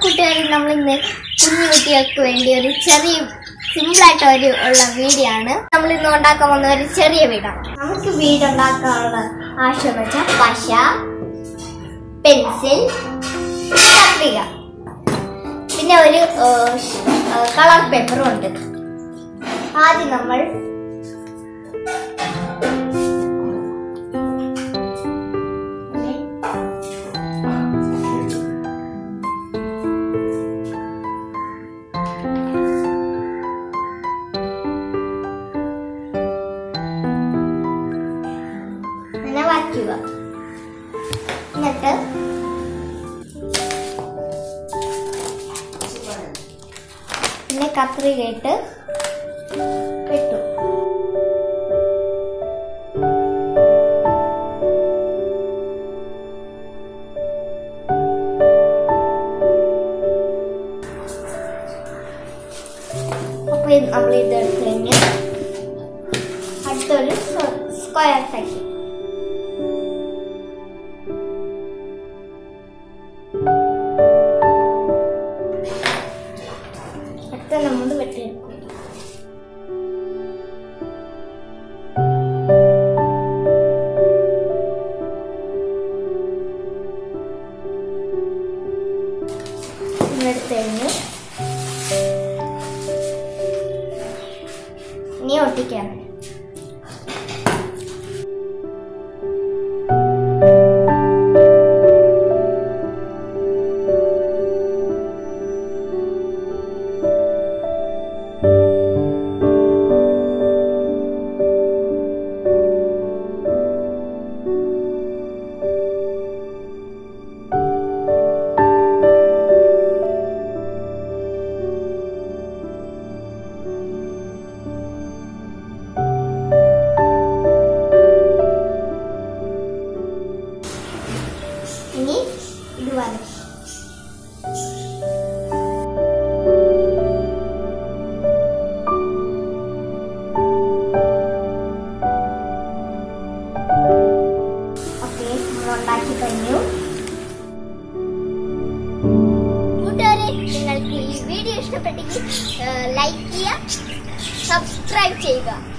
കൂട്ടുകാരും നമ്മൾ ഇന്ന് കുഞ്ഞു കുട്ടികൾക്ക് വേണ്ടി ഒരു ചെറിയ സിമ്പിളായിട്ട് ഒരു ഉള്ള വീഡിയോ ആണ് നമ്മൾ ഇന്ന് ഉണ്ടാക്കാൻ പോകുന്ന ഒരു ചെറിയ വീടാണ് നമുക്ക് വീട് ഉണ്ടാക്കാനുള്ള ആവശ്യം വെച്ചാൽ പശ പെൻസിൽ കത്രിക പിന്നെ ഒരു കളർ പേപ്പറും ഉണ്ട് ആദ്യം നമ്മൾ അങ്ങനെ വയ്ക്കുക എന്നിട്ട് പിന്നെ കത്രികയിട്ട് വെട്ടു അപ്പൊ ഇത് നമ്മൾ ഇത് എടുത്ത് കഴിഞ്ഞ് അടുത്തൊരു സ്ക്വയർ സൈക്കിൾ അടുത്ത നമ്മൾ വെട്ടിയെടുക്കും എടുത്ത് കഴിഞ്ഞ് ഇനി ഒട്ടിക്കാൻ ഇനി ഇത് വരയ്ക്കും ഓക്കെ നമ്മൾ ഉണ്ടാക്കി കഴിഞ്ഞു കൂട്ടുകാരെ നിങ്ങൾക്ക് ഈ വീഡിയോ ഇഷ്ടപ്പെട്ടെങ്കിൽ ലൈക്ക് ചെയ്യുക സബ്സ്ക്രൈബ് ചെയ്യുക